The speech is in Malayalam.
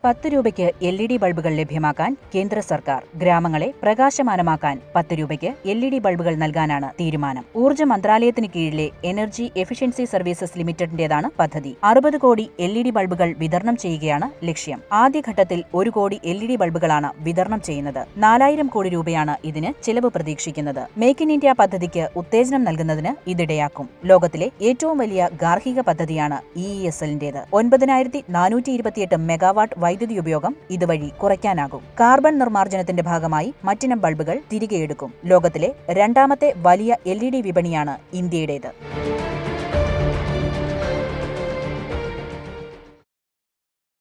പത്ത് രൂപയ്ക്ക് എൽ ഇ ഡി ബൾബുകൾ ലഭ്യമാക്കാൻ കേന്ദ്ര സർക്കാർ ഗ്രാമങ്ങളെ പ്രകാശമാനമാക്കാൻ പത്ത് രൂപയ്ക്ക് എൽ ഇ ഡി ബൾബുകൾ നൽകാനാണ് തീരുമാനം ഊർജ്ജ മന്ത്രാലയത്തിന് കീഴിലെ എനർജി എഫിഷ്യൻസി സർവീസസ് ലിമിറ്റഡിന്റേതാണ് പദ്ധതി അറുപത് കോടി എൽ ഇ ഡി ബൾബുകൾ വിതരണം ചെയ്യുകയാണ് ലക്ഷ്യം ആദ്യഘട്ടത്തിൽ ഒരു കോടി എൽ ഇ ഡി ബൾബുകളാണ് വിതരണം ചെയ്യുന്നത് നാലായിരം കോടി രൂപയാണ് ഇതിന് ചിലവ് പ്രതീക്ഷിക്കുന്നത് മേക്ക് ഇൻ ഇന്ത്യ പദ്ധതിക്ക് ഉത്തേജനം നൽകുന്നതിന് ഇതിടയാക്കും ലോകത്തിലെ ഏറ്റവും വലിയ ഗാർഹിക പദ്ധതിയാണ് ഇ എസ് എല്ലിന്റേത് ഒൻപതിനായിരത്തി നാനൂറ്റി ഇരുപത്തിയെട്ട് മെഗാവാട്ട് വൈദ്യുതി ഉപയോഗം ഇതുവഴി കുറയ്ക്കാനാകും കാർബൺ നിർമ്മാർജ്ജനത്തിന്റെ ഭാഗമായി മറ്റിനം ബൾബുകൾ തിരികെയെടുക്കും ലോകത്തിലെ രണ്ടാമത്തെ വലിയ എൽ ഇ ഡി വിപണിയാണ് ഇന്ത്യയുടേത്